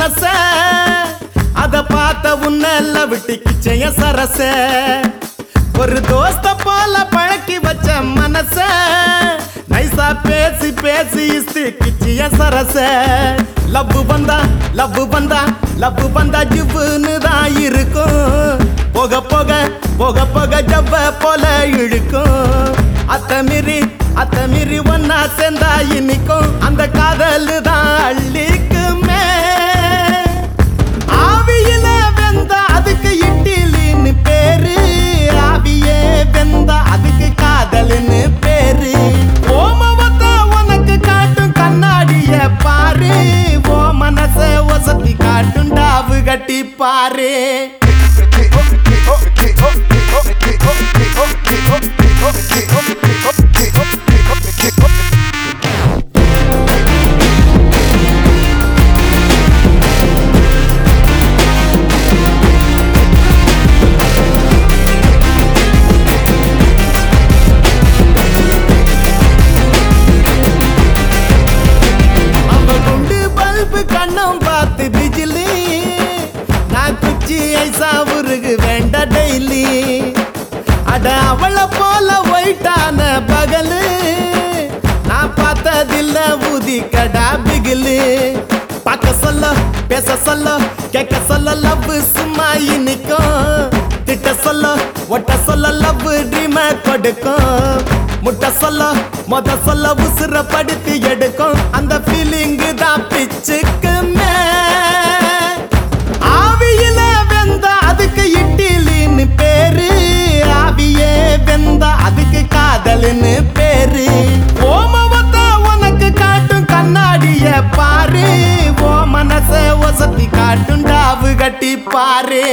மனச அத பார்த்த உன்னல்ல விட்டுக்கிச்சைய சரச ஒரு தோஸ்த போல பழக்கி வச்ச மனச நைசா பேசி பேசி இஸ்திக்கிச்சிய சரச லவ் வந்தா லவ் வந்தா லவ் வந்தா ஜிவ்வுன்னு தான் இருக்கும் போக போக போக போக ஜவ்வ போல இழுக்கும் அத்தமிரி அத்தமிரி ஒன்னா சேர்ந்தா இனிக்கும் அந்த காதல் தான் அள்ளிக்குமே ஆவியில வெந்த அதுக்கு இட்டிலின்னு பேரு ஆவியே வெந்த அதுக்கு காதல்னு பேரு ஓமவத்த உனக்கு காட்டும் கண்ணாடிய பாரு ஓ மனச ஒசத்தி காட்டும் டாவு கட்டி பாரு அவ குண்டு பல்பு கண்ணம் பார்த்து பிஜிலி நான் குச்சி ஐசா உருகு வேண்ட டெய்லி அட அவளை போல ஒயிட்டான பகலு நான் பார்த்ததில்ல ஊதி கடா பிகிலு பார்க்க சொல்ல பேச சொல்ல கேட்க சொல்ல லவ் சும்மா இனிக்கும் திட்ட சொல்ல ஒட்ட சொல்ல லவ் ட்ரீம கொடுக்கும் முட்டை சொல்ல மொத சொல்ல உசுர படுத்தி எடுக்கும் அந்த ஃபீலிங் தான் பிச்சுக்குமே ஆவியில வெந்த அதுக்கு இட்டிலின்னு பேரு ஆவியே வெந்த அதுக்கு காதல்னு பேரு ஓமவத்த உனக்கு காட்டும் கண்ணாடிய பாரு ஓ மனச ஒசத்தி காட்டும் டாவு கட்டி பாரு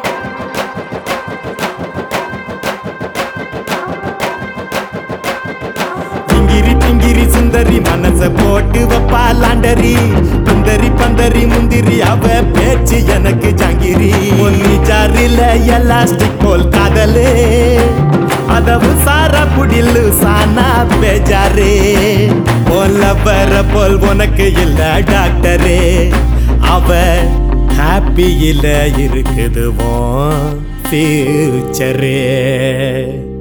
திங்கிரி திங்கிரி சுந்தரி மனச போட்டு வப்பா லாண்டரி பந்தரி பந்தரி முந்திரி அவ பேச்சு எனக்கு ஜாங்கிரி ஒன்னி ஜாரில எலாஸ்டிக் போல் காதலு அதவு சார புடிலு சானா பேஜாரு போல வர போல் உனக்கு இல்ல டாக்டரே அவ ஹாப்பியில இருக்குதுவோம் ஃபியூச்சரே